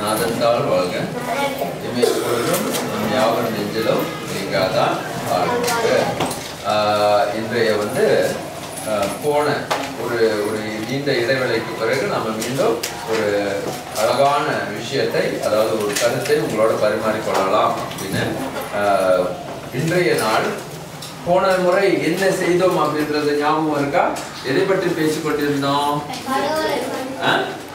நாதந்தால் வாழ்க இமை எப்பொழுதும் நம் யாவர் நெஞ்சிலும் நீங்காதான் வாழ்க ஆஹ் இன்றைய வந்து ஆஹ் போன ஒரு ஒரு நீண்ட இடைவேளைக்கு பிறகு நம்ம மீண்டும் ஒரு அழகான விஷயத்தை அதாவது ஒரு கருத்தை உங்களோட பரிமாறிக்கொள்ளலாம் அப்படின்னு ஆஹ் இன்றைய நாள் போன முறை என்ன செய்தோம் அப்படின்றது ஞாபகம் இருக்கா எதை பற்றி பேசிக் கொண்டிருந்தோம் ஆ?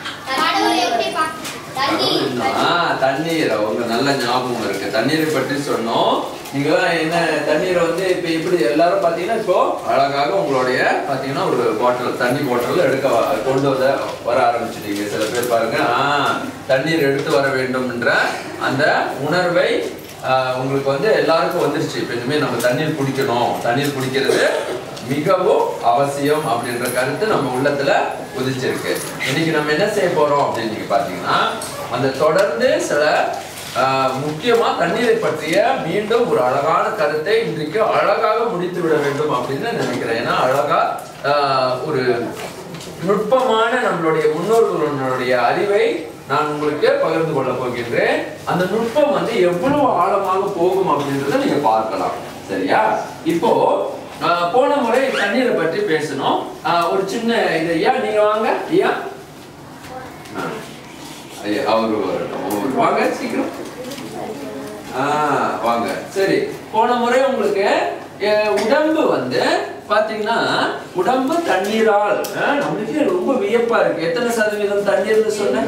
ஆ, தண்ணீர் அவங்க நல்ல ஞாபகம் இருக்கு தண்ணீரை பற்றி சொன்னோம் நீங்க என்ன தண்ணீரை வந்து இப்ப எப்படி எல்லாரும் பாத்தீங்கன்னா இப்போ அழகாக உங்களுடைய பாத்தீங்கன்னா ஒரு பாட்டில் தண்ணி பாட்டில் எடுக்க வ- கொண்டு வர வர ஆரம்பிச்சிட்டீங்க சில பேர் பாருங்க ஆ தண்ணீர் எடுத்து வர வேண்டும் என்ற அந்த உணர்வை ஆ, உங்களுக்கு வந்து எல்லாருக்கும் வந்துருச்சு இப்ப இனிமே நம்ம தண்ணீர் குடிக்கணும் தண்ணீர் குடிக்கிறது மிகவும் அவசியம் அப்படின்ற கருத்து நம்ம உள்ளத்துல உதிச்சிருக்கு இன்னைக்கு நம்ம என்ன செய்ய போறோம் அப்படின்னு நீங்க பாத்தீங்கன்னா அந்த தொடர்ந்து சில ஆஹ், முக்கியமா தண்ணீரை பற்றிய மீண்டும் ஒரு அழகான கருத்தை இன்றைக்கு அழகாக முடித்து விட வேண்டும் அப்படின்னு நினைக்கிறேன் ஏன்னா அழகா ஆஹ், ஒரு நுட்பமான நம்மளுடைய முன்னோர்களுடைய அறிவை நான் உங்களுக்கு பகிர்ந்து கொள்ள போகின்றேன் அந்த நுட்பம் வந்து எவ்வளவு ஆழமாக போகும் அப்படின்றத நீங்க பார்க்கலாம் சரியா இப்போ ஆஹ், போன முறை தண்ணீரை பற்றி பேசணும் ஆஹ், ஒரு சின்ன இது ஐயா நீங்க வாங்க ஐயா ஆ. ஐயா, அவரு வரட்டும். அவரு வாங்க சீக்கிரம் ஆ வாங்க சரி போன முறை உங்களுக்கு அஹ், உடம்பு வந்து பாத்தீங்கன்னா உடம்பு தண்ணீரால் ஆ, நம்மளுக்கே ரொம்ப வியப்பா இருக்கு எத்தனை சதவீதம் தண்ணீர்னு சொன்னேன்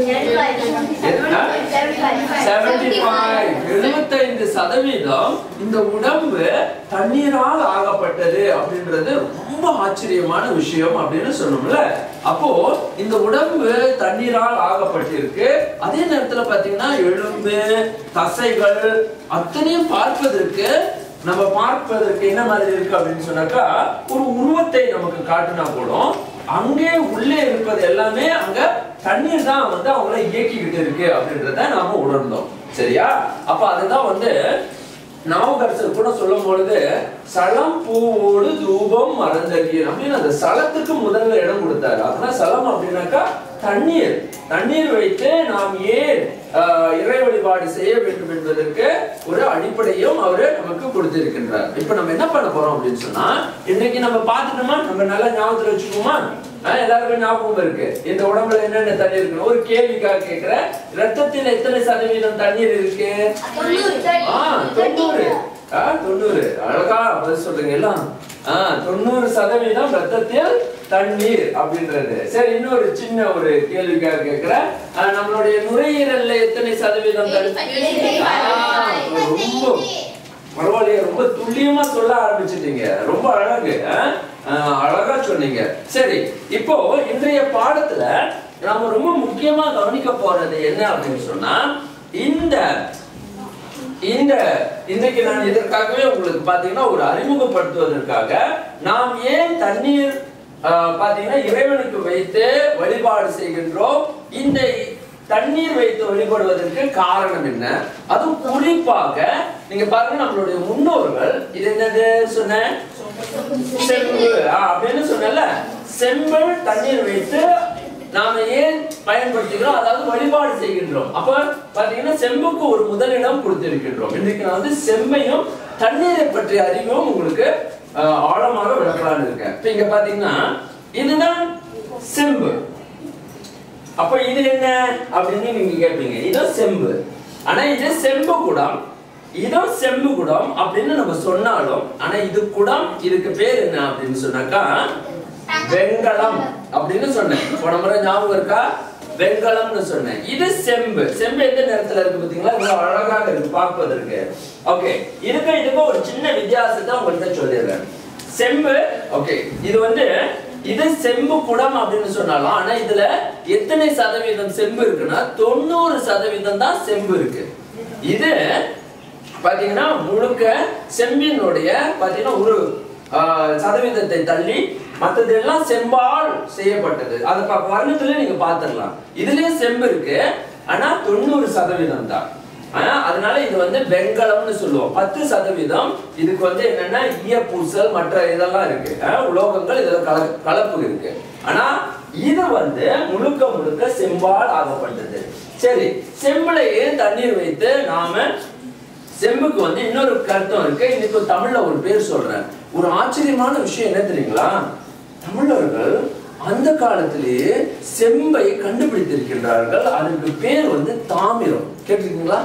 எழுபத்தைந்து சதவீதம் இந்த உடம்பு தண்ணீரால் ஆகப்பட்டது அப்படின்றது ரொம்ப ஆச்சரியமான விஷயம் அப்படின்னு சொன்னோம்ல அப்போ இந்த உடம்பு தண்ணீரால் ஆகப்பட்டிருக்கு அதே நேரத்துல பாத்தீங்கன்னா எலும்பு தசைகள் அத்தனையும் பார்ப்பதற்கு நம்ம பார்ப்பதற்கு என்ன மாதிரி இருக்கு அப்படின்னு சொன்னாக்கா ஒரு உருவத்தை நமக்கு காட்டினா கூட அங்கே உள்ளே இருப்பது எல்லாமே அங்க தண்ணீர் தான் வந்து அவங்கள இயக்கிக்கிட்டு இருக்கு அப்படின்றத நாம உணர்ந்தோம் சரியா அப்ப அதுதான் வந்து நாவுக்கரசர் கூட சொல்லும் பொழுது சலம் பூவோடு தூபம் மறந்தறியர் அப்படின்னு அந்த சலத்துக்கு முதல்ல இடம் கொடுத்தாரு அதனால சலம் அப்படின்னாக்கா தண்ணீர் தண்ணீர் வைத்து நாம் ஏன் ஆஹ், இறை வழிபாடு செய்ய வேண்டும் என்பதற்கு ஒரு அடிப்படையும் அவரு நமக்கு கொடுத்திருக்கின்றார் இப்ப நம்ம என்ன பண்ண போறோம் அப்படின்னு சொன்னா இன்னைக்கு நம்ம பார்த்துட்டோமா நம்ம நல்லா ஞாபகத்துல வச்சுக்குவோமா ஆஹ், எல்லாருக்கும் ஞாபகம் இருக்கு இந்த உடம்புல என்னென்ன தண்ணீர் இருக்கு ஒரு கேள்விக்காக கேக்குறேன் ரத்தத்தில் எத்தனை சதவீதம் தண்ணீர் இருக்கு ஆ, தொண்ணூறு ஆ, தொண்ணூறு அழகா பதில் சொல்றீங்க எல்லாம் ஆ, தொண்ணூறு சதவீதம் ரத்தத்தில் தண்ணீர் அப்படின்றது சரி இன்னொரு சின்ன ஒரு கேள்விக்காக கேட்கிறேன் ஆ, நம்மளுடைய நுரையீரல்ல எத்தனை சதவீதம் தண்ணீர் ஆ, ரொம்ப பரவாயில்லையே ரொம்ப துல்லியமா சொல்ல ஆரம்பிச்சிட்டீங்க ரொம்ப அழகு ஆ? ஆ, அழகா சொன்னீங்க சரி இப்போ இன்றைய பாடத்துல நாம ரொம்ப முக்கியமா கவனிக்க போறது என்ன அப்படின்னு சொன்னா இந்த இந்த இன்றைக்கு நான் இதற்காகவே உங்களுக்கு பாத்தீங்கன்னா ஒரு அறிமுகப்படுத்துவதற்காக நாம் ஏன் தண்ணீர் ஆஹ், பாத்தீங்கன்னா இறைவனுக்கு வைத்து வழிபாடு செய்கின்றோம் இந்த தண்ணீர் வைத்து வழிபடுவதற்கு காரணம் என்ன அதுவும் குறிப்பாக நீங்க பாருங்க நம்மளுடைய முன்னோர்கள் இது என்னது சொன்னேன் செம்பு ஆ, அப்படின்னு சொன்னல செம்பு தண்ணீர் வைத்து நாம ஏன் பயன்படுத்துகிறோம் அதாவது வழிபாடு செய்கின்றோம் அப்ப பாத்தீங்கன்னா செம்புக்கு ஒரு முதலிடம் கொடுத்திருக்கின்றோம் இன்னைக்கு நான் வந்து செம்பையும் தண்ணீரை பற்றிய அறிவும் உங்களுக்கு ஆஹ், ஆழமாக விளக்கலாம்னு இருக்கேன் இப்ப இங்க பாத்தீங்கன்னா இதுதான் செம்பு அப்ப இது என்ன அப்படின்னு நீங்க கேட்பீங்க இதுதான் செம்பு ஆனா இது செம்பு குடம் இதுவும் செம்பு குடம் அப்படின்னு நம்ம சொன்னாலும் ஆனா இது குடம் இதுக்கு பேர் என்ன அப்படின்னு சொன்னாக்கா வெண்கலம் அப்படின்னு சொன்னேன் போன முறை ஞாபகம் இருக்கா வெண்கலம்னு சொன்னேன் இது செம்பு செம்பு எந்த நேரத்துல இருக்கு பாத்தீங்களா இவ்வளவு அழகாக இருக்கு பார்ப்பதற்கு ஓகே இதுக்கு இதுக்கு ஒரு சின்ன வித்தியாசத்தை உங்கள்கிட்ட சொல்லிடுறேன் செம்பு ஓகே இது வந்து இது செம்பு குடம் அப்படின்னு சொன்னாலும் ஆனா இதுல எத்தனை சதவீதம் செம்பு இருக்குன்னா தொண்ணூறு சதவீதம் தான் செம்பு இருக்கு இது பாத்தீங்கன்னா முழுக்க செம்பினுடைய பாத்தீங்கன்னா ஒரு ஆஹ், சதவீதத்தை தள்ளி மத்ததெல்லாம் செம்பால் செய்யப்பட்டது அதை பா- வர்ணத்துல நீங்க பாத்துடலாம் இதுலயே செம்பு இருக்கு ஆனா தொண்ணூறு சதவீதம் தான் ஆனா அதனால இது வந்து வெண்கலம்னு சொல்லுவோம் பத்து சதவீதம் இதுக்கு வந்து என்னன்னா ஈயப்பூசல் மற்ற இதெல்லாம் இருக்கு ஆஹ் உலோகங்கள் இதுல கல கலப்பு இருக்கு ஆனா இது வந்து முழுக்க முழுக்க செம்பால் ஆகப்பட்டது சரி செம்புல ஏன் தண்ணீர் வைத்து நாம செம்புக்கு வந்து இன்னொரு கருத்தம் இருக்கு இன்னைக்கு தமிழ்ல ஒரு பேர் சொல்றேன் ஒரு ஆச்சரியமான விஷயம் என்ன தெரியுங்களா தமிழர்கள் அந்த காலத்திலேயே செம்பை கண்டுபிடித்திருக்கின்றார்கள் அதற்கு பேர் வந்து தாமிரம் கேட்டிருக்கீங்களா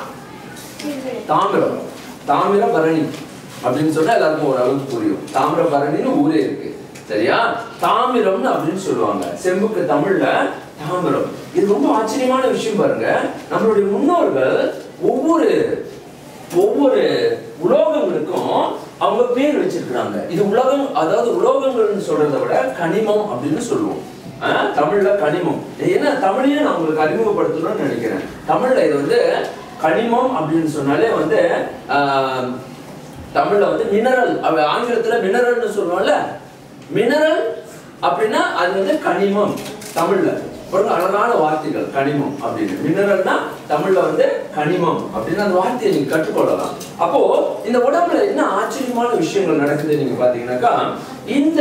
தாமிரம் தாமிரபரணி அப்படின்னு சொன்னா எல்லாருக்கும் ஓரளவுக்கு புரியும் தாமிரபரணின்னு ஊரே இருக்கு சரியா தாமிரம்னு அப்படின்னு சொல்லுவாங்க செம்புக்கு தமிழ்ல தாமிரம் இது ரொம்ப ஆச்சரியமான விஷயம் பாருங்க நம்மளுடைய முன்னோர்கள் ஒவ்வொரு ஒவ்வொரு உலோகங்களுக்கும் அவங்க பேர் வச்சிருக்கிறாங்க இது உலகம் அதாவது உலோகங்கள்னு சொல்றதை விட கனிமம் அப்படின்னு சொல்லுவோம் ஆஹ், தமிழ்ல கனிமம் ஏன்னா தமிழையும் நான் உங்களுக்கு அறிமுகப்படுத்தணும்னு நினைக்கிறேன் தமிழ்ல இது வந்து கனிமம் அப்படின்னு சொன்னாலே வந்து ஆஹ், தமிழ்ல வந்து மினரல் ஆங்கிலத்துல மினரல்னு சொல்லுவோம்ல மினரல் அப்படின்னா அது வந்து கனிமம் தமிழ்ல ஒரு அழகான வார்த்தைகள் கனிமம் அப்படின்னு மினரல்னா தமிழ்ல வந்து கனிமம் அப்படின்னு அந்த வார்த்தையை நீங்க கற்றுக்கொள்ளலாம் அப்போ இந்த உடம்புல என்ன ஆச்சரியமான விஷயங்கள் நடக்குது நீங்க பாத்தீங்கன்னாக்கா இந்த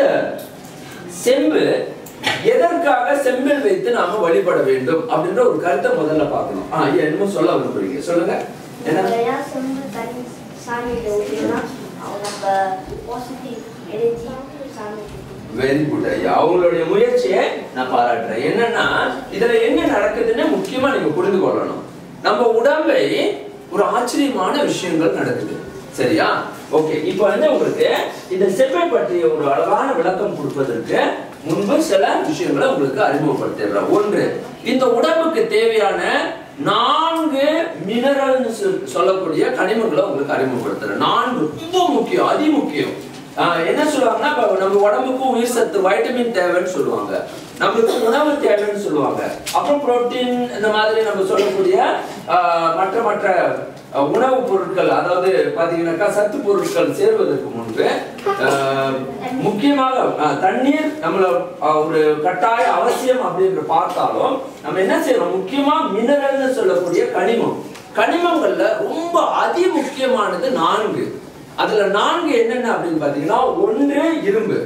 செம்பு எதற்காக செம்பில் வைத்து நாம வழிபட வேண்டும் அப்படின்ற ஒரு கருத்தை முதல்ல பார்க்கணும் ஆ ஐயா என்னமோ சொல்ல விரும்புறீங்க சொல்லுங்க என்ன நிறையா செம்பு தண்ணி சாமியில் ஊற்றினா நம்ம பாசிட்டிவ் எனர்ஜி சாமி வெரி குட் ஐயா அவங்களுடைய முயற்சியை நான் பாராட்டுறேன் என்னன்னா இதுல என்ன நடக்குதுன்னு முக்கியமா நீங்க புரிந்து கொள்ளணும் நம்ம உடம்பை ஒரு ஆச்சரியமான விஷயங்கள் நடக்குது சரியா ஓகே இப்போ வந்து உங்களுக்கு இந்த செவ்வை பற்றிய ஒரு அழகான விளக்கம் கொடுப்பதற்கு முன்பு சில விஷயங்களை உங்களுக்கு அறிமுகப்படுத்திடுறேன் ஒன்று இந்த உடம்புக்கு தேவையான நான்கு மினரல்னு சொல்லக்கூடிய கனிமங்களை உங்களுக்கு அறிமுகப்படுத்துறேன் நான்கு ரொம்ப முக்கியம் அதி முக்கியம் ஆஹ் என்ன சொல்லுவாங்கன்னா இப்ப நம்ம உடம்புக்கு உயிர் சத்து வைட்டமின் தேவைன்னு சொல்லுவாங்க நம்மளுக்கு உணவு தேவைன்னு சொல்லுவாங்க அப்புறம் புரோட்டீன் இந்த மாதிரி நம்ம சொல்லக்கூடிய ஆஹ் மற்ற மற்ற ஆஹ் உணவுப் பொருட்கள் அதாவது பாத்தீங்கன்னாக்கா சத்து பொருட்கள் சேர்வதற்கு முன்பு ஆஹ் முக்கியமாக ஆஹ் தண்ணீர் நம்மள ஆஹ் ஒரு கட்டாய அவசியம் அப்படின்ற பார்த்தாலும் நம்ம என்ன செய்யணும் முக்கியமா மினரல்னு சொல்லக்கூடிய கனிமம் கனிமங்கள்ல ரொம்ப அதி முக்கியமானது நான்கு அதுல நான்கு என்னென்ன அப்படின்னு பாத்தீங்கன்னா ஒன்று இரும்பு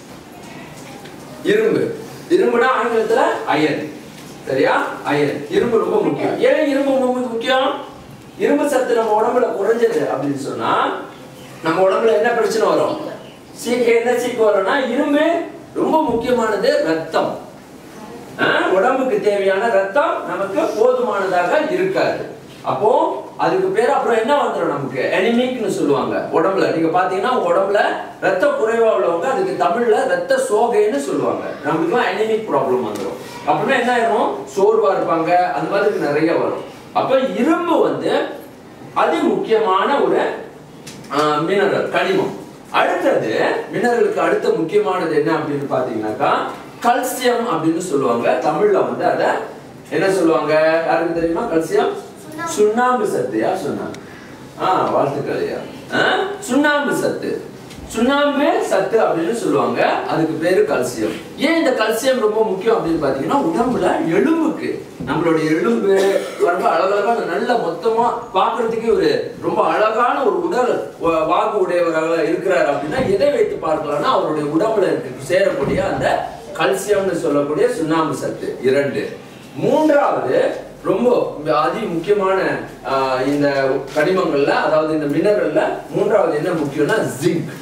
இரும்பு இரும்புனா ஆங்கிலத்துல அயன் சரியா அயன் இரும்பு ரொம்ப முக்கியம் ஏன் இரும்பு ரொம்ப முக்கியம் இரும்பு சத்து நம்ம உடம்புல குறைஞ்சது அப்படின்னு சொன்னா நம்ம உடம்புல என்ன பிரச்சனை வரும் சீக்கிரம் என்ன சீக்கிரம் வரும்னா இரும்பு ரொம்ப முக்கியமானது ரத்தம் ஆஹ், உடம்புக்கு தேவையான ரத்தம் நமக்கு போதுமானதாக இருக்காது அப்போ அதுக்கு பேர் அப்புறம் என்ன வந்துடும் நமக்கு எனிமிக்னு சொல்லுவாங்க உடம்புல நீங்க பாத்தீங்கன்னா உங்க உடம்புல ரத்த குறைவா உள்ளவங்க அதுக்கு தமிழ்ல ரத்த சோகைன்னு சொல்லுவாங்க நமக்குலாம் எனிமிக் ப்ராப்ளம் வந்துடும் அப்படின்னா என்ன ஆயிரும் சோர்வா இருப்பாங்க அந்த மாதிரி நிறைய வரும் அப்ப இரும்பு வந்து அதி முக்கியமான ஒரு மினரல் கனிமம் அடுத்தது மினரலுக்கு அடுத்த முக்கியமானது என்ன அப்படின்னு பாத்தீங்கன்னாக்கா கல்சியம் அப்படின்னு சொல்லுவாங்க தமிழ்ல வந்து அத என்ன சொல்லுவாங்க யாருக்கு தெரியுமா கல்சியம் சுண்ணாம்பு சத்து யார் சொன்னாங்க ஆ வாழ்த்துக்கள் ஐயா ஆ, சுண்ணாம்பு சத்து சுண்ணாம்பு சத்து அப்படின்னு சொல்லுவாங்க அதுக்கு பேரு கல்சியம் ஏன் இந்த கல்சியம் ரொம்ப முக்கியம் அப்படின்னு பாத்தீங்கன்னா உடம்புல எலும்புக்கு நம்மளுடைய எலும்பு ரொம்ப அழகழகான நல்ல மொத்தமா பார்க்கிறதுக்கே ஒரு ரொம்ப அழகான ஒரு உடல் வா- வாகு உடையவராக இருக்கிறார் அப்படின்னா எதை வைத்து பார்க்கலாம்னா அவருடைய உடம்புல இருக்கு சேரக்கூடிய அந்த கல்சியம்னு சொல்லக்கூடிய சுண்ணாம்பு சத்து இரண்டு மூன்றாவது ரொம்ப அதி முக்கியமான ஆஹ், இந்த கனிமங்கள்ல அதாவது இந்த மினரல்ல மூன்றாவது என்ன முக்கியம்னா ஜிங்க்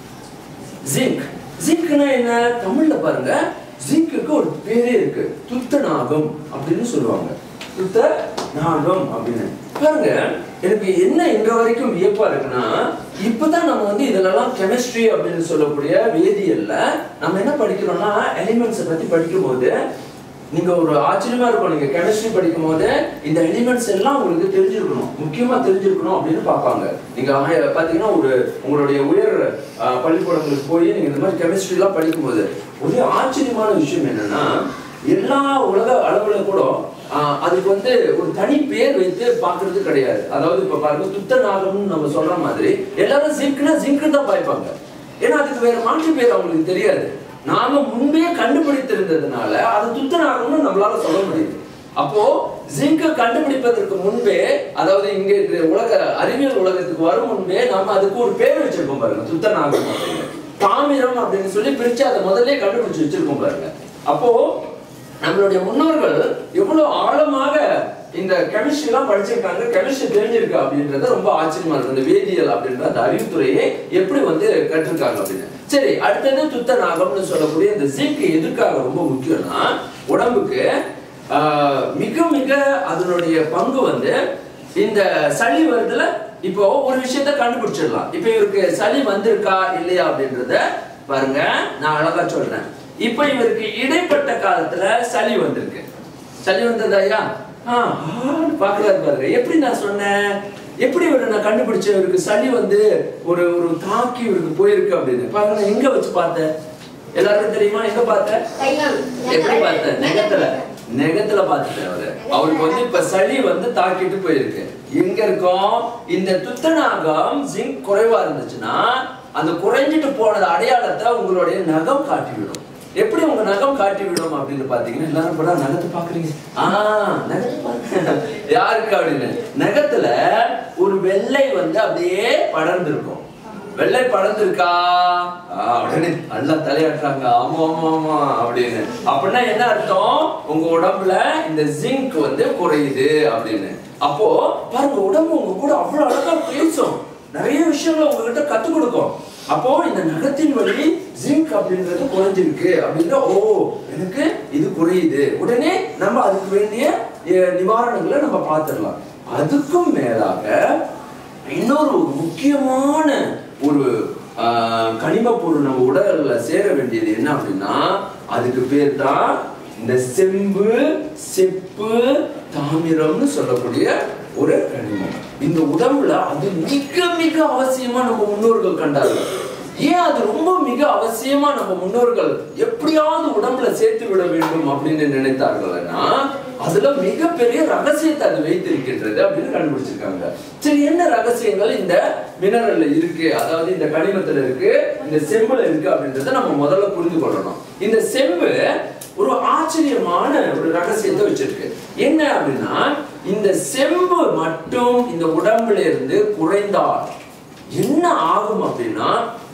ஜிங்க் ஜிங்க்னா என்ன தமிழ்ல பாருங்க ஜிங்க்குக்கு ஒரு பேரே இருக்கு துத்த நாகம் அப்படின்னு சொல்லுவாங்க துத்த நாகம் அப்படின்னு பாருங்க எனக்கு என்ன இன்ற வரைக்கும் வியப்பா இருக்குன்னா இப்பதான் நம்ம வந்து இதெல்லாம் கெமிஸ்ட்ரி அப்படின்னு சொல்லக்கூடிய வேதியியல்ல நம்ம என்ன படிக்கிறோம்னா எலிமெண்ட்ஸை பத்தி படிக்கும் போது நீங்க ஒரு ஆச்சரியமா இருக்கும் நீங்க கெமிஸ்ட்ரி படிக்கும் போது இந்த எலிமெண்ட்ஸ் எல்லாம் உங்களுக்கு தெரிஞ்சிருக்கணும் முக்கியமா தெரிஞ்சிருக்கணும் அப்படின்னு பார்ப்பாங்க நீங்க ஆய- பாத்தீங்கன்னா ஒரு உங்களுடைய உயர் அஹ், பள்ளிக்கூடங்களுக்கு போய் நீங்க இந்த மாதிரி கெமிஸ்ட்ரி எல்லாம் படிக்கும்போது ஒரே ஆச்சரியமான விஷயம் என்னன்னா எல்லா உலக அளவுல கூட ஆஹ், அதுக்கு வந்து ஒரு தனி பேர் வைத்து பார்க்கிறது கிடையாது அதாவது இப்ப பாருங்க துத்த நாகம்னு நம்ம சொல்ற மாதிரி எல்லாரும் ஜிங்க்னா ஜிங்க் தான் பாய்ப்பாங்க ஏன்னா அதுக்கு வேற மாற்று பேர் அவங்களுக்கு தெரியாது நாம முன்பே கண்டுபிடித்திருந்ததுனால அது துத்தநாகம்னு நம்மளால சொல்ல முடியுது அப்போ ஜிங்க கண்டுபிடிப்பதற்கு முன்பே அதாவது இங்க இருக்கிற உலக அறிவியல் உலகத்துக்கு வரும் முன்பே நாம அதுக்கு ஒரு பேர் வச்சிருக்கோம் பாருங்க துத்தநாகம் அப்படின்னு தாமிரம் அப்படின்னு சொல்லி பிரிச்சு அதை முதல்ல கண்டுபிடிச்சு வச்சிருக்கோம் பாருங்க அப்போ நம்மளுடைய முன்னோர்கள் எவ்வளவு ஆழமாக இந்த கெமிஸ்ட்ரி எல்லாம் படிச்சிருக்காங்க கெமிஸ்ட்ரி தெரிஞ்சிருக்கு அப்படின்றது ரொம்ப ஆச்சரியமா இருக்கு இந்த வேதியியல் அப்படின்ற அந்த அறிவுத்துறையை எப்படி வந்து கற்றுருக்காங்க அப்படின்னு சரி அடுத்தது துத்த நாகம்னு சொல்லக்கூடிய இந்த ஜிங்க் எதுக்காக ரொம்ப முக்கியம்னா உடம்புக்கு ஆஹ், மிக மிக அதனுடைய பங்கு வந்து இந்த சளி வருதுல இப்போ ஒரு விஷயத்த கண்டுபிடிச்சிடலாம் இப்போ இவருக்கு சளி வந்திருக்கா இல்லையா அப்படின்றத பாருங்க நான் அழகா சொல்றேன் இப்போ இவருக்கு இடைப்பட்ட காலத்துல சளி வந்திருக்கு சளி வந்ததா ஐயா ஆ ஆன்னு பாக்குறாரு பாருங்க எப்படி நான் சொன்னேன் எப்படி இவரை நான் கண்டுபிடிச்சேன் இவருக்கு சளி வந்து ஒரு ஒரு தாக்கி இவருக்கு போயிருக்கு அப்படின்னு பாருங்க நான் எங்க வச்சு பார்த்தேன் எல்லாருக்கும் தெரியுமா எங்க பார்த்தேன் எப்படி பார்த்தேன் நெகத்துல நெகத்துல பார்த்துட்டேன் அவரு அவருக்கு வந்து இப்ப சளி வந்து தாக்கிட்டு போயிருக்கு எங்க இருக்கும் இந்த துத்தநாகம் ஜிங்க் குறைவா இருந்துச்சுன்னா அந்த குறைஞ்சிட்டு போனது அடையாளத்தை உங்களுடைய நகம் காட்டிவிடும் எப்படி உங்க நகம் காட்டிவிடும் அப்படின்னு பாத்தீங்கன்னா எல்லாரும் கூட நகத்தை பாக்குறீங்க ஆ நகத்தை பாருங்க யாருக்கு அப்படின்னு நகத்துல ஒரு வெள்ளை வந்து அப்படியே படர்ந்திருக்கும் வெள்ளை படர்ந்திருக்கா ஆ, அப்படின்னு நல்லா தலையாட்டுறாங்க ஆமா ஆமா ஆமா அப்படின்னு அப்படின்னா என்ன அர்த்தம் உங்க உடம்புல இந்த ஜிங்க் வந்து குறையுது அப்படின்னு அப்போ பாருங்க உடம்பு உங்க கூட அவ்வளவு அழகா பேசும் நிறைய விஷயங்களை உங்ககிட்ட கத்து கொடுக்கும் அப்போ இந்த நகத்தின் வழி ஜிங்க் அப்படின்றது குறைஞ்சிருக்கு அப்படின்ற ஓ எனக்கு இது குறையுது உடனே நம்ம அதுக்கு வேண்டிய அஹ், நிவாரணங்களை நம்ம பார்த்துடலாம் அதுக்கும் மேலாக இன்னொரு ஒரு முக்கியமான ஒரு ஆஹ், கனிம பொருள் நம்ம உடல்ல சேர வேண்டியது என்ன அப்படின்னா அதுக்கு பேர் தான் இந்த செம்பு செப்பு தாமிரம்னு சொல்லக்கூடிய ஒரு கனிமம் இந்த உடம்புல அது மிக மிக அவசியமா நம்ம முன்னோர்கள் கண்டார்கள் ஏன் அது ரொம்ப மிக அவசியமா நம்ம முன்னோர்கள் எப்படியாவது உடம்புல சேர்த்து விட வேண்டும் அப்படின்னு நினைத்தார்கள்னா அதுல மிகப்பெரிய ரகசியத்தை அது வைத்திருக்கின்றது அப்படின்னு கண்டுபிடிச்சிருக்காங்க சரி என்ன ரகசியங்கள் இந்த மினரல்ல இருக்கு அதாவது இந்த கனிமத்துல இருக்கு இந்த செம்புல இருக்கு அப்படின்றத நம்ம முதல்ல புரிந்து கொள்ளணும் இந்த செம்பு ஒரு ஆச்சரியமான ஒரு ரகசியத்தை வச்சிருக்கு என்ன அப்படின்னா இந்த செம்பு மட்டும் இந்த உடம்புல இருந்து குறைந்தால் என்ன ஆகும் அப்படின்னா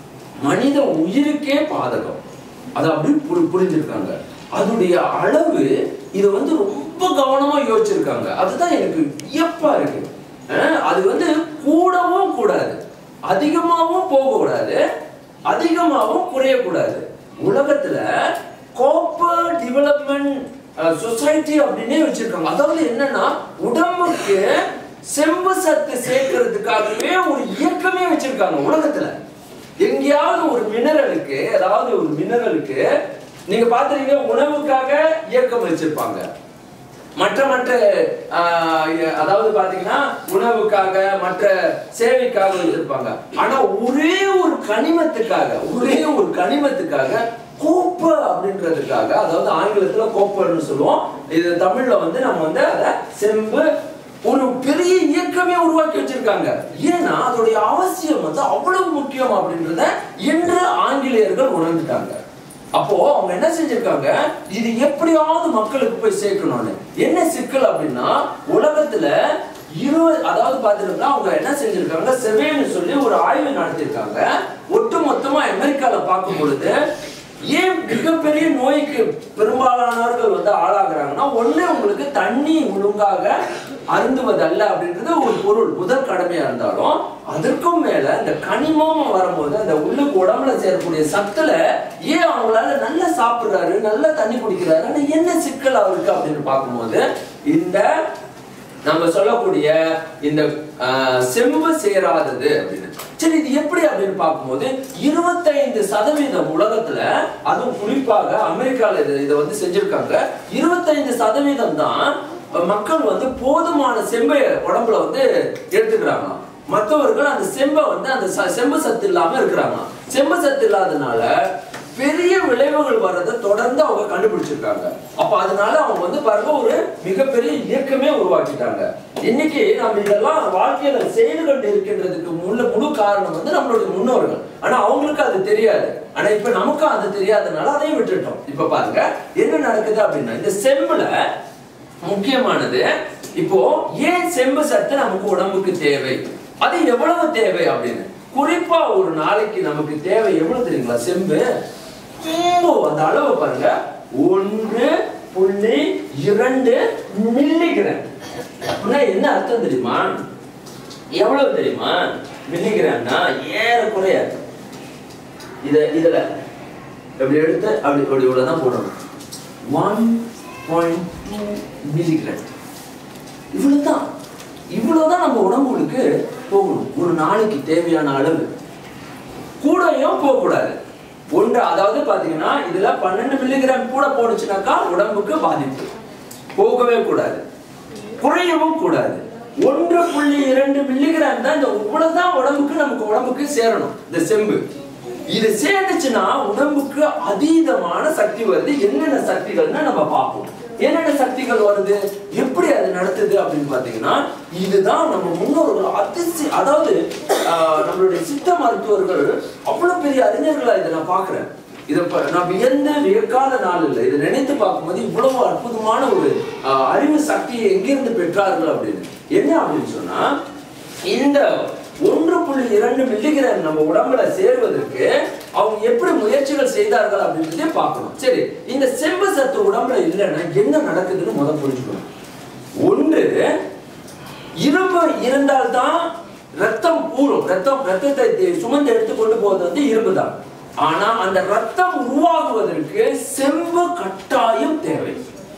மனித உயிருக்கே பாதகம் அதை அப்படி புரி- புரிஞ்சிருக்காங்க அதனுடைய அளவு இதை வந்து ரொம்ப கவனமா யோசிச்சிருக்காங்க அதுதான் எனக்கு வியப்பா இருக்கு அஹ் அது வந்து கூடவும் கூடாது அதிகமாகவும் போகக்கூடாது அதிகமாகவும் குறையக்கூடாது உலகத்துல கோப்பர் டெவலப்மெண்ட் சொசைட்டி அப்படின்னே வச்சிருக்காங்க அதாவது என்னன்னா உடம்புக்கு செம்பு சத்து சேர்க்கறதுக்காகவே ஒரு இயக்கமே வச்சிருக்காங்க உலகத்துல எங்கேயாவது ஒரு மினரலுக்கு அதாவது ஒரு மினரலுக்கு நீங்க பாத்துறீங்க உணவுக்காக இயக்கம் வச்சிருப்பாங்க மற்ற மற்ற ஆஹ், அதாவது பாத்தீங்கன்னா உணவுக்காக மற்ற சேவைக்காக வச்சிருப்பாங்க ஆனா ஒரே ஒரு கனிமத்துக்காக ஒரே ஒரு கனிமத்துக்காக கோப்ப அப்படின்றதுக்காக அதாவது ஆங்கிலத்துல கோப்பர்னு சொல்லுவோம் இது தமிழ்ல வந்து நம்ம வந்து அதை செம்பு ஒரு பெரிய இயக்கமே உருவாக்கி வச்சிருக்காங்க ஏன்னா அதோடைய அவசியம் வந்து அவ்வளவு முக்கியம் அப்படின்றத இன்று ஆங்கிலேயர்கள் உணர்ந்துட்டாங்க அப்போ அவங்க என்ன செஞ்சிருக்காங்க இது எப்படியாவது மக்களுக்கு போய் சேர்க்கணும்னு என்ன சிக்கல் அப்படின்னா உலகத்துல இருபது அதாவது பாத்தீங்கன்னா அவங்க என்ன செஞ்சிருக்காங்க செவேன்னு சொல்லி ஒரு ஆய்வு நடத்தியிருக்காங்க ஒட்டு மொத்தமா அமெரிக்கால பார்க்கும் பொழுது ஏன் மிகப்பெரிய நோய்க்கு பெரும்பாலானவர்கள் வந்து ஆளாகிறாங்கன்னா ஒண்ணு உங்களுக்கு தண்ணி ஒழுங்காக அருந்துவதல்ல அப்படின்றது ஒரு பொருள் முதல் கடமையா இருந்தாலும் அதற்கும் மேல இந்த கனிமம் வரும்போது அந்த உள்ளுக்கு உடம்புல சேரக்கூடிய சத்துல ஏன் அவங்களால நல்லா சாப்பிடுறாரு நல்லா தண்ணி குடிக்கிறாரு ஆனா என்ன சிக்கல் அவருக்கு அப்படின்னு பார்க்கும்போது இந்த நம்ம சொல்லக்கூடிய இந்த ஆஹ், செம்பு சேராதது அப்படின்னு சரி இது எப்படி அப்படின்னு பார்க்கும்போது இருபத்தைந்து சதவீதம் உலகத்துல அதுவும் குறிப்பாக அமெரிக்கால இது இதை வந்து செஞ்சிருக்காங்க இருபத்தைந்து சதவீதம் தான் மக்கள் வந்து போதுமான செம்பை உடம்புல வந்து எடுத்துக்கிறாங்க மற்றவர்கள் அந்த செம்பை வந்து அந்த ச- செம்பு சத்து இல்லாம இருக்கிறாங்க செம்பு சத்து இல்லாதனால பெரிய விளைவுகள் வர்றதை தொடர்ந்து அவங்க கண்டுபிடிச்சிருக்காங்க அப்ப அதனால அவங்க வந்து பாருங்க ஒரு மிகப்பெரிய இயக்கமே உருவாக்கிட்டாங்க இன்னைக்கு நம்ம இதெல்லாம் வாழ்க்கையில செய்து கொண்டு இருக்கின்றதுக்கு முழு முழு காரணம் வந்து நம்மளுடைய முன்னோர்கள் ஆனா அவங்களுக்கு அது தெரியாது ஆனா இப்ப நமக்கும் அது தெரியாதனால அதையும் விட்டுட்டோம் இப்ப பாருங்க என்ன நடக்குது அப்படின்னா இந்த செம்புல முக்கியமானது இப்போ ஏன் செம்பு சத்து நமக்கு உடம்புக்கு தேவை அது எவ்வளவு தேவை அப்படின்னு குறிப்பா ஒரு நாளைக்கு நமக்கு தேவை எவ்வளவு தெரியுங்களா செம்பு ரொம்ப அந்த அளவு பாருங்க ஒன்று புள்ளி இரண்டு மில்லிகிராம் அப்படின்னா என்ன அர்த்தம் தெரியுமா எவ்வளவு தெரியுமா மில்லிகிராம்னா ஏறக்குறைய இத இதுல இப்படி எடுத்து அப்படி அப்படி இவ்வளவுதான் போடணும் ஒன் பாயிண்ட் டூ மில்லிகிராம் இவ்வளவுதான் இவ்வளவுதான் நம்ம உடம்புகளுக்கு போகணும் ஒரு நாளைக்கு தேவையான அளவு கூடயும் போகக்கூடாது ஒன்று அதாவது பாத்தீங்கன்னா இதுல பன்னெண்டு மில்லிகிராம் கூட போனுச்சுனாக்கா உடம்புக்கு பாதிப்பு போகவே கூடாது குறையவும் கூடாது ஒன்று புள்ளி இரண்டு மில்லிகிராம் தான் இந்த இவ்வளவுதான் உடம்புக்கு நமக்கு உடம்புக்கு சேரணும் இந்த செம்பு இது சேர்ந்துச்சுன்னா உடம்புக்கு அதீதமான சக்தி வருது என்னென்ன சக்திகள்னு நம்ம பார்ப்போம் என்னென்ன சக்திகள் வருது எப்படி அது நடத்துது அப்படின்னு பாத்தீங்கன்னா இதுதான் நம்ம முன்னோர்கள் அதிசி அதாவது ஆஹ், நம்மளுடைய சித்த மருத்துவர்கள் அவ்வளவு பெரிய அறிஞர்களா இதை நான் பாக்குறேன் இதை ப- நான் வியந்த வியக்காத நாள் இல்லை இதை நினைத்து பார்க்கும்போது இவ்வளவு அற்புதமான ஒரு ஆஹ், அறிவு சக்தியை எங்கிருந்து பெற்றார்கள் அப்படின்னு என்ன அப்படின்னு சொன்னா இந்த ஒன்று புள்ளி இரண்டு மில்லிகிராம் நம்ம உடம்புல சேருவதற்கு அவங்க எப்படி முயற்சிகள் செய்தார்கள் அப்படின்றதே பார்க்கணும் சரி இந்த செம்பு சத்து உடம்புல இல்லைன்னா என்ன நடக்குதுன்னு முதல் புரிஞ்சுக்கணும் ஒன்று இரும்பு இருந்தால்தான் ரத்தம் ஊறும் ரத்தம் ரத்தத்தை தே- சுமந்து எடுத்து கொண்டு போவது வந்து இரும்பு தான் ஆனா அந்த ரத்தம் உருவாகுவதற்கு செம்பு கட்டாயம் தேவை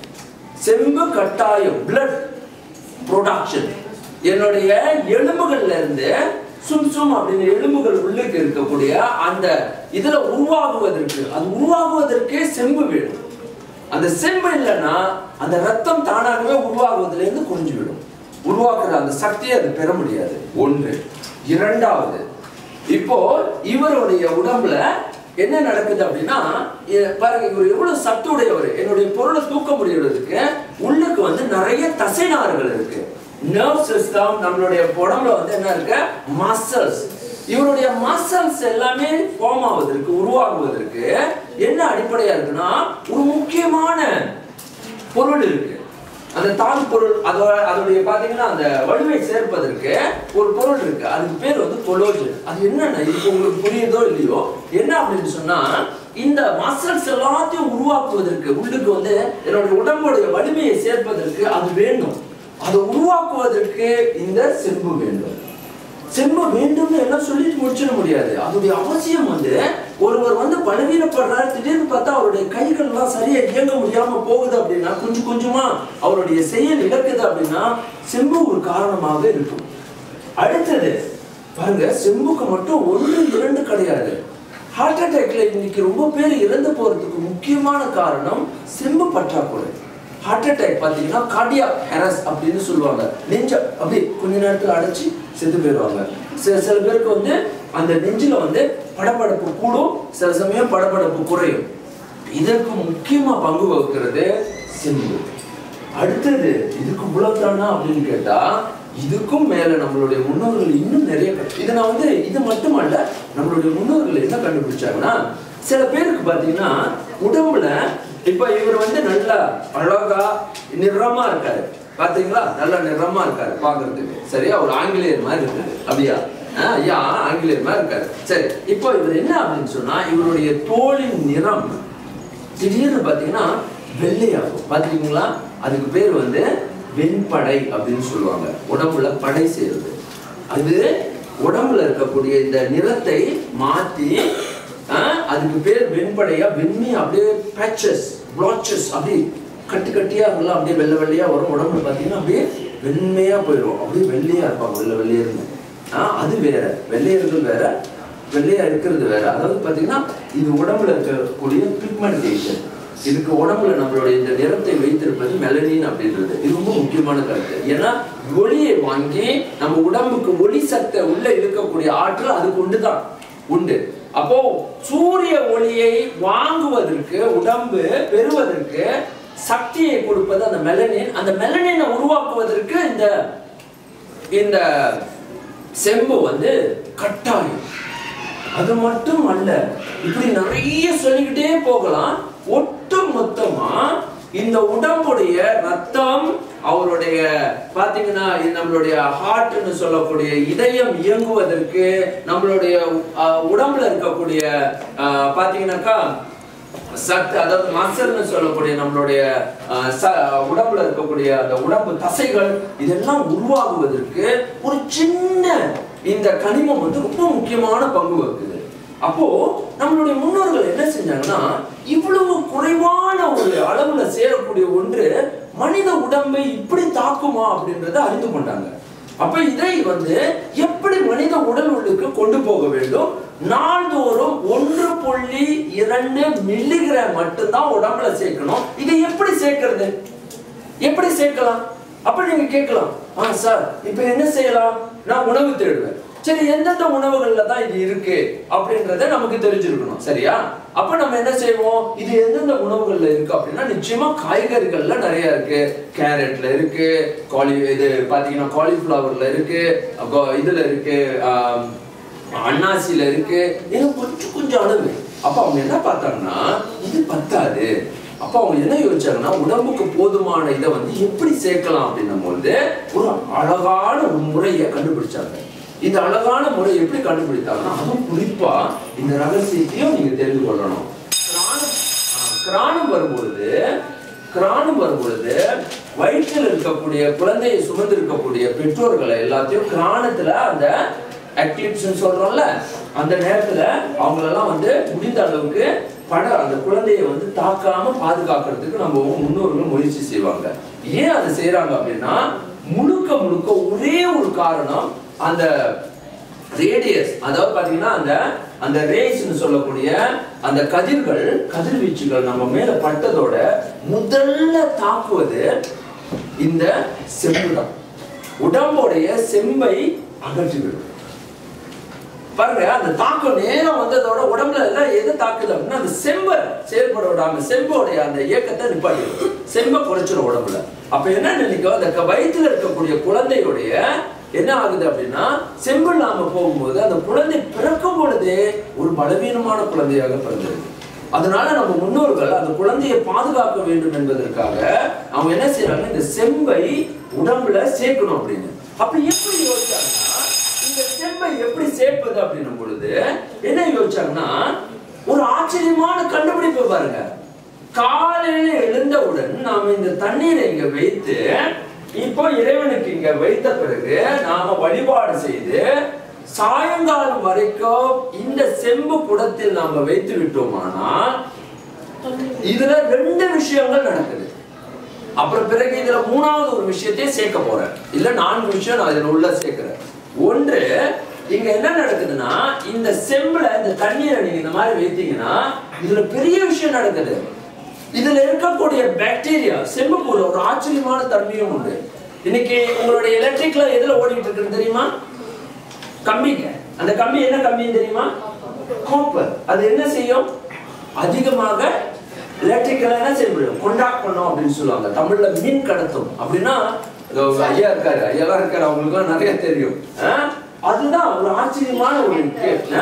செம்பு கட்டாயம் blood ப்ரொடக்ஷன் என்னுடைய எலும்புகள்ல இருந்து சும் சும் அப்படின்னு எலும்புகள் உள்ளுக்கு இருக்கக்கூடிய அந்த இதுல உருவாகுவதற்கு அது உருவாகுவதற்கே செம்பு வேணும் அந்த செம்பு இல்லைன்னா அந்த ரத்தம் தானாகவே உருவாகுவதுல இருந்து குறைஞ்சு விடும் உருவாக்குற அந்த சக்தியை அது பெற முடியாது ஒன்று இரண்டாவது இப்போ இவருடைய உடம்புல என்ன நடக்குது அப்படின்னா இ- பாருங்க இவர் எவ்வளவு சத்து உடையவர் என்னுடைய பொருளை தூக்க முடியறதுக்கு உள்ளுக்கு வந்து நிறைய தசைநார்கள் இருக்கு நர்வ் சிஸ்டம் நம்மளுடைய உடம்புல வந்து என்ன இருக்கு மசில்ஸ் இவருடைய மசில்ஸ் எல்லாமே ஃபார்ம் ஆவதற்கு உருவாகுவதற்கு என்ன அடிப்படையா இருக்குன்னா ஒரு முக்கியமான பொருள் இருக்கு அந்த தாது பொருள் அதோட அதோடைய பாத்தீங்கன்னா அந்த வலுவை சேர்ப்பதற்கு ஒரு பொருள் இருக்கு அதுக்கு பேர் வந்து கொலோஜன் அது என்னன்னா இப்போ உங்களுக்கு புரியுதோ இல்லையோ என்ன அப்படின்னு சொன்னா இந்த மசில்ஸ் எல்லாத்தையும் உருவாக்குவதற்கு உள்ளுக்கு வந்து என்னுடைய உடம்புடைய வலிமையை சேர்ப்பதற்கு அது வேண்டும் அதை உருவாக்குவதற்கு இந்த செம்பு வேண்டும் செம்பு வேண்டும்னு எல்லாம் சொல்லிட்டு முடிச்சிட முடியாது அதோடைய அவசியம் வந்து ஒருவர் வந்து பலவீனப்படுறாரு திடீர்னு பார்த்தா அவருடைய கைகள்லாம் சரியா இயங்க முடியாம போகுது அப்படின்னா கொஞ்சம் கொஞ்சமா அவருடைய செயல் இழக்குது அப்படின்னா செம்பு ஒரு காரணமாக இருக்கும் அடுத்தது பாருங்க செம்புக்கு மட்டும் ஒன்று இரண்டு கிடையாது ஹார்ட் அட்டாக்ல இன்னைக்கு ரொம்ப பேர் இறந்து போறதுக்கு முக்கியமான காரணம் செம்பு பற்றாக்குறை ஹார்ட் அட்டாக் பார்த்தீங்கன்னா கார்டியாக் ஹெரஸ் அப்படின்னு சொல்லுவாங்க நெஞ்ச அப்படி கொஞ்ச நேரத்தில் அடைச்சி செத்து போயிடுவாங்க சில சில பேருக்கு வந்து அந்த நெஞ்சில வந்து படபடப்பு கூடும் சில சமயம் படபடப்பு குறையும் இதற்கு முக்கியமா பங்கு வகுக்கிறது செம்பு அடுத்தது இதுக்கு இவ்வளவுதானா அப்படின்னு கேட்டா இதுக்கும் மேல நம்மளுடைய முன்னோர்கள் இன்னும் நிறைய கண்டு- இது நான் வந்து இது மட்டுமல்ல நம்மளுடைய முன்னோர்கள் என்ன கண்டுபிடிச்சாங்கன்னா சில பேருக்கு பாத்தீங்கன்னா உடம்புல இப்ப இவர் வந்து நல்லா அழகா நிறமா இருக்காரு பாத்தீங்களா நல்ல நிறமா இருக்காரு பாக்குறதுக்கு சரியா ஒரு ஆங்கிலேயர் மாதிரி இருக்காரு அப்படியா ஆ, ஐயா ஆங்கிலேயர் மாதிரி இருக்காரு சரி இப்போ இவர் என்ன அப்படின்னு சொன்னா இவருடைய தோலின் நிறம் திடீர்னு பார்த்தீங்கன்னா வெள்ளையாகும் பார்த்துருக்கீங்களா அதுக்கு பேர் வந்து வெண்படை அப்படின்னு சொல்லுவாங்க உடம்புல படை செய்யறது அது உடம்புல இருக்கக்கூடிய இந்த நிறத்தை மாத்தி ஆஹ், அதுக்கு பேர் வெண்படையா வெண்மை அப்படியே பேச்சஸ் பிளாச்சஸ் அப்படி கட்டு கட்டியா இருக்கலாம் அப்படியே வெள்ளை வெள்ளையா வரும் உடம்புல பார்த்தீங்கன்னா அப்படியே வெண்மையா போயிடும் அப்படியே வெள்ளையா இருப்பாங்க வெள்ளை வெள்ளையர்னு ஆஹ், அது வேற வெள்ளையர்கள் வேற வெள்ளையா இருக்கிறது வேற அதாவது பாத்தீங்கன்னா இது உடம்புல இருக்கக்கூடிய பிக்மெண்டேஷன் இதுக்கு உடம்புல நம்மளுடைய இந்த நிறத்தை வைத்திருப்பது மெலனின் அப்படின்றது இது ரொம்ப முக்கியமான கருத்து ஏன்னா ஒளியை வாங்கி நம்ம உடம்புக்கு ஒளி சத்தை உள்ள இருக்கக்கூடிய ஆற்றல் அதுக்கு உண்டுதான் உண்டு அப்போ சூரிய ஒளியை வாங்குவதற்கு உடம்பு பெறுவதற்கு சக்தியை கொடுப்பது அந்த மெலனின் அந்த மெலனினை உருவாக்குவதற்கு இந்த இந்த செம்பு வந்து கட்டாயம் அது மட்டும் அல்ல இப்படி நிறைய சொல்லிக்கிட்டே போகலாம் ஒட்டு மொத்தமா இந்த உடம்புடைய ரத்தம் அவருடைய பாத்தீங்கன்னா இது நம்மளுடைய ஹார்ட்னு சொல்லக்கூடிய இதயம் இயங்குவதற்கு நம்மளுடைய அஹ், உடம்புல இருக்கக்கூடிய அஹ், பாத்தீங்கன்னாக்கா சத்து அதாவது மசல்னு சொல்லக்கூடிய நம்மளுடைய அஹ், ச- உடம்புல இருக்கக்கூடிய அந்த உடம்பு தசைகள் இதெல்லாம் உருவாகுவதற்கு ஒரு சின்ன இந்த கனிமம் வந்து ரொம்ப முக்கியமான பங்கு வகுக்குது அப்போ நம்மளுடைய முன்னோர்கள் என்ன செஞ்சாங்கன்னா இவ்வளவு குறைவான ஒரு அளவுல சேரக்கூடிய ஒன்று மனித உடம்பை இப்படி தாக்குமா அப்படின்றத அறிந்து கொண்டாங்க அப்ப இதை வந்து எப்படி மனித உடல் உள்ளுக்கு கொண்டு போக வேண்டும் நாள்தோறும் ஒன்று புள்ளி இரண்டு மில்லிகிராம் மட்டும்தான் உடம்புல சேர்க்கணும் இதை எப்படி சேர்க்கிறது எப்படி சேர்க்கலாம் அப்ப நீங்க கேட்கலாம் ஆ சார் இப்ப என்ன செய்யலாம் நான் உணவு தேடுவேன் சரி எந்தெந்த உணவுகள்ல தான் இது இருக்கு அப்படின்றத நமக்கு தெரிஞ்சிருக்கணும் சரியா அப்ப நம்ம என்ன செய்வோம் இது எந்தெந்த உணவுகள்ல இருக்கு அப்படின்னா நிச்சயமா காய்கறிகள்ல நிறைய இருக்கு கேரட்ல இருக்கு காலி இது பாத்தீங்கன்னா காலிஃபிளவர்ல இருக்கு அப்போ இதுல இருக்கு ஆம், அன்னாசில இருக்கு இது கொஞ்சம் கொஞ்சம் அளவு அப்ப அவங்க என்ன பார்த்தாங்கன்னா இது பத்தாது அப்ப அவங்க என்ன யோசிச்சாங்கன்னா உடம்புக்கு போதுமான இதை வந்து எப்படி சேர்க்கலாம் அப்படின்னும் போது ஒரு அழகான ஒரு முறையை கண்டுபிடிச்சாங்க இந்த அழகான முறை எப்படி கண்டுபிடித்தாங்கன்னா அதுவும் குறிப்பா இந்த ரகசியத்தையும் நீங்க தெரிந்து கொள்ளணும் கிராணம் ஆ, கிராணம் வரும்பொழுது கிராணம் வரும்பொழுது வயிற்றில் இருக்கக்கூடிய குழந்தையை சுமந்து இருக்கக்கூடிய பெற்றோர்களை எல்லாத்தையும் கிராணத்துல அந்த அக்லிப்ஸ் சொல்றோம்ல அந்த நேரத்துல அவங்களெல்லாம் வந்து முடிந்த அளவுக்கு பட அந்த குழந்தையை வந்து தாக்காம பாதுகாக்கிறதுக்கு நம்ம முன்னோர்கள் முயற்சி செய்வாங்க ஏன் அதை செய்யறாங்க அப்படின்னா முழுக்க முழுக்க ஒரே ஒரு காரணம் அந்த ரேடியஸ் அதாவது பாத்தீங்கன்னா அந்த அந்த ரேஸ்னு சொல்லக்கூடிய அந்த கதிர்கள் கதிர்வீச்சுகள் நம்ம மேல பட்டதோட முதல்ல தாக்குவது இந்த செம்புடம் உடம்புடைய செம்பை அகற்றிவிடும் பாருங்க அந்த தாக்கம் நேரம் வந்ததோட உடம்புல எல்லாம் எது தாக்குது அப்படின்னா அந்த செம்பை செயல்பட விடாம செம்போடைய அந்த இயக்கத்தை நிப்பாட்டிடும் செம்பை குறைச்சிடும் உடம்புல அப்ப என்ன நினைக்கும் அந்த க- வயித்துல இருக்கக்கூடிய குழந்தையுடைய என்ன ஆகுது அப்படின்னா செம்பு இல்லாம போகும்போது அந்த குழந்தை பிறக்கும் பொழுதே ஒரு பலவீனமான குழந்தையாக பிறந்தது அதனால நம்ம முன்னோர்கள் அந்த குழந்தையை பாதுகாக்க வேண்டும் என்பதற்காக அவங்க என்ன செய்யறாங்க இந்த செம்பை உடம்புல சேர்க்கணும் அப்படின்னு அப்ப எப்படி யோசிச்சாங்கன்னா இந்த செம்பை எப்படி சேர்ப்பது அப்படின்னும் பொழுது என்ன யோசிச்சாங்கன்னா ஒரு ஆச்சரியமான கண்டுபிடிப்பு பாருங்க காலையில எழுந்தவுடன் நாம இந்த தண்ணீரை இங்க வைத்து இப்போ இறைவனுக்கு இங்க வைத்த பிறகு நாம வழிபாடு செய்து சாயங்காலம் வரைக்கும் இந்த செம்பு குடத்தில் நாம வைத்து விட்டோமானால் இதுல ரெண்டு விஷயங்கள் நடக்குது அப்புறம் பிறகு இதுல மூணாவது ஒரு விஷயத்தையும் சேர்க்க போறேன் இல்ல நான்கு விஷயம் நான் இதுல உள்ள சேர்க்கிறேன் ஒன்று இங்க என்ன நடக்குதுன்னா இந்த செம்புல இந்த தண்ணீரை நீங்க இந்த மாதிரி வைத்தீங்கன்னா இதுல பெரிய விஷயம் நடக்குது இதுல இருக்கக்கூடிய பாக்டீரியா செம்புக்குள்ள ஒரு ஆச்சரியமான தன்மையும் உண்டு இன்னைக்கு உங்களுடைய எலக்ட்ரிக்ல எதுல ஓடிட்டு இருக்குன்னு தெரியுமா கம்பிங்க அந்த கம்பி என்ன கம்பின்னு தெரியுமா காப்பர் அது என்ன செய்யும் அதிகமாக எலக்ட்ரிக்கல் என்ன செய்யும் கொண்டாக்ட் பண்ணும் அப்படின்னு சொல்லுவாங்க தமிழ்ல மின் கடத்தும் அப்படின்னா இதோ ஒரு ஐயா இருக்காரு ஐயாலாம் இருக்காரு அவங்களுக்குலாம் நிறைய தெரியும் ஆ? அதுதான் ஒரு ஆச்சரியமான ஒரு கேட்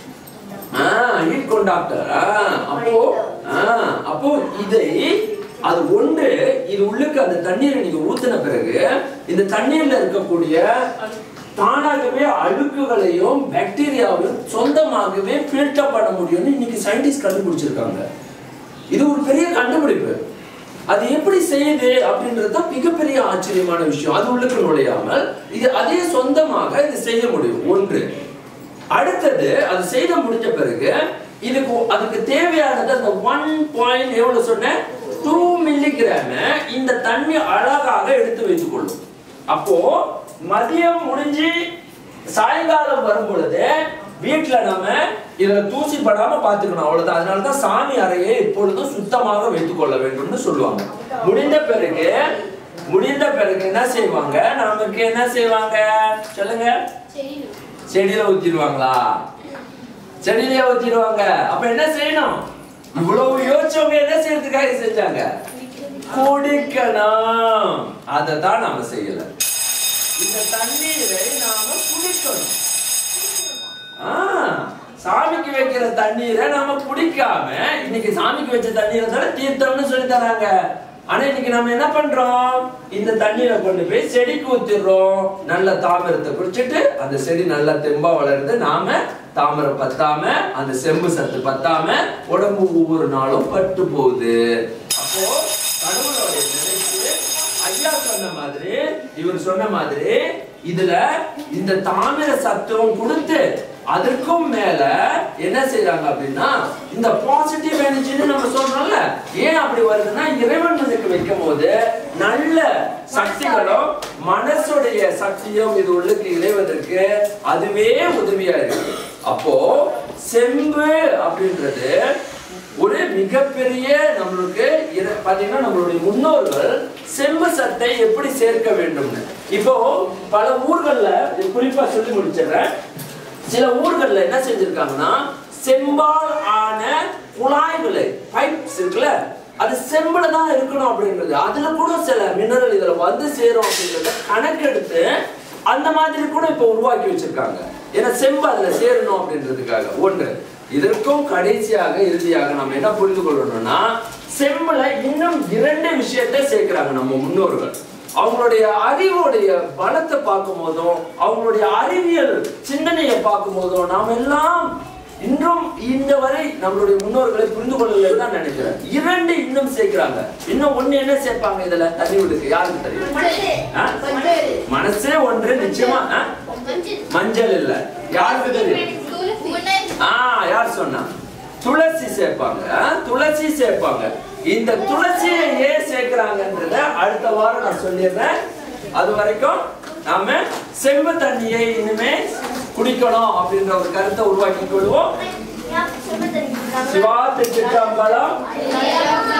ஹீட் கொண்டாக்டர் அப்போ ஆ, அப்போ இதை அது ஒன்று இது உள்ளுக்கு அந்த தண்ணீரை நீங்க ஊத்தின பிறகு இந்த தண்ணீர்ல இருக்கக்கூடிய தானாகவே அழுக்குகளையும் பாக்டீரியாவையும் சொந்தமாகவே ஃபில்டர் பண்ண முடியும்னு இன்னைக்கு சயின்டிஸ்ட் கண்டுபிடிச்சிருக்காங்க இது ஒரு பெரிய கண்டுபிடிப்பு அது எப்படி செய்யுது அப்படின்றது தான் மிகப்பெரிய ஆச்சரியமான விஷயம் அது உள்ளுக்கு நுழையாமல் இது அதே சொந்தமாக இது செய்ய முடியும் ஒன்று அடுத்தது அது செய்த முடிஞ்ச பிறகு இதுக்கு அதுக்கு தேவையானது அந்த ஒன் பாயிண்ட் எவ்வளவு சொன்னேன் டூ மில்லிகிராம இந்த தண்ணி அழகாக எடுத்து வைத்துக் கொள்ளும் அப்போ மதியம் முடிஞ்சு சாயங்காலம் வரும் பொழுது வீட்டுல நம்ம இதுல தூசி படாம பாத்துக்கணும் அவ்வளவுதான் அதனாலதான் சாமி அறையை எப்பொழுதும் சுத்தமாக வைத்துக் கொள்ள வேண்டும்னு சொல்லுவாங்க முடிந்த பிறகு முடிந்த பிறகு என்ன செய்வாங்க நமக்கு என்ன செய்வாங்க சொல்லுங்க செடியில ஊத்திடுவாங்களா செடியிலே ஊத்திடுவாங்க அப்ப என்ன செய்யணும் இவ்வளவு யோசிச்சவங்க என்ன செய்யறதுக்காக செஞ்சாங்க குடிக்கணும் அதை தான் நாம செய்யல இந்த தண்ணீரை நாம குடிக்கணும் ஆ, சாமிக்கு வைக்கிற தண்ணீரை நாம குடிக்காம இன்னைக்கு சாமிக்கு வச்ச தண்ணீரை தானே தீர்த்தம்னு சொல்லி தராங்க ஆனா இன்னைக்கு நம்ம என்ன பண்றோம் இந்த தண்ணீரை கொண்டு போய் செடிக்கு ஊத்திடுறோம் நல்ல தாமிரத்தை குடிச்சிட்டு அந்த செடி நல்லா தெம்பா வளருது நாம தாமிரம் பத்தாம அந்த செம்பு சத்து பத்தாம உடம்பு ஒவ்வொரு நாளும் பட்டு போகுது அப்போ கடவுளோட நினைச்சு ஐயா சொன்ன மாதிரி இவர் சொன்ன மாதிரி இதுல இந்த தாமிர சத்துவம் கொடுத்து அதற்கும் மேல என்ன செய்றாங்க அப்படின்னா இந்த பாசிட்டிவ் எனர்ஜின்னு நம்ம சொல்றோம்ல ஏன் அப்படி வருதுன்னா இறைவன் முன்னுக்கு வைக்கும் போது நல்ல சக்திகளும் மனசுடைய சக்தியும் இது உள்ளுக்கு இறைவதற்கு அதுவே உதவியா இருக்கு அப்போ செம்பு அப்படின்றது ஒரு மிகப்பெரிய நம்மளுக்கு இத- பாத்தீங்கன்னா நம்மளுடைய முன்னோர்கள் செம்பு சத்தை எப்படி சேர்க்க வேண்டும்னு இப்போ பல ஊர்கள்ல இது குறிப்பா சொல்லி முடிச்சிடுறேன் சில ஊர்கள்ல என்ன செஞ்சிருக்காங்கன்னா செம்பால் ஆன குழாய்களை பைப்ஸ் இருக்குல்ல அது செம்புல தான் இருக்கணும் அப்படின்றது அதுல கூட சில மினரல் இதுல வந்து சேரும் அப்படின்றத கணக்கெடுத்து அந்த மாதிரி கூட இப்ப உருவாக்கி வச்சிருக்காங்க ஏன்னா செம்பு அதுல சேரணும் அப்படின்றதுக்காக ஒன்று இதற்கும் கடைசியாக இறுதியாக நம்ம என்ன புரிந்து கொள்ளணும்னா செம்புல இன்னும் இரண்டு விஷயத்தை சேர்க்கிறாங்க நம்ம முன்னோர்கள் அவங்களுடைய அறிவுடைய பலத்தை பார்க்கும் போதும் அவங்களுடைய அறிவியல் சிந்தனையை பார்க்கும் போதும் நாம் எல்லாம் இன்றும் இந்த வரை நம்மளுடைய முன்னோர்களை புரிந்து கொள்ளலன்னு தான் நினைக்கிறேன் இரண்டு இன்னும் சேர்க்கிறாங்க இன்னும் ஒண்ணு என்ன சேர்ப்பாங்க இதுல தண்ணி விடுக்கு யாருக்கு தெரியும் ஆ? மனசே ஒன்று நிச்சயமா ஆ? மஞ்சள் இல்ல யாருக்கு தெரியும் ஆ யார் சொன்னா துளசி சேர்ப்பாங்க ஆ? துளசி சேர்ப்பாங்க இந்த துளசியை ஏன் சேர்க்கிறாங்கன்றத அடுத்த வாரம் நான் சொல்லிடுறேன் அது வரைக்கும் நாம செம்பு தண்ணியை இனிமே குடிக்கணும் அப்படின்ற ஒரு கருத்தை உருவாக்கி கொள்வோம் சிவா திருச்சிற்றம்பலம்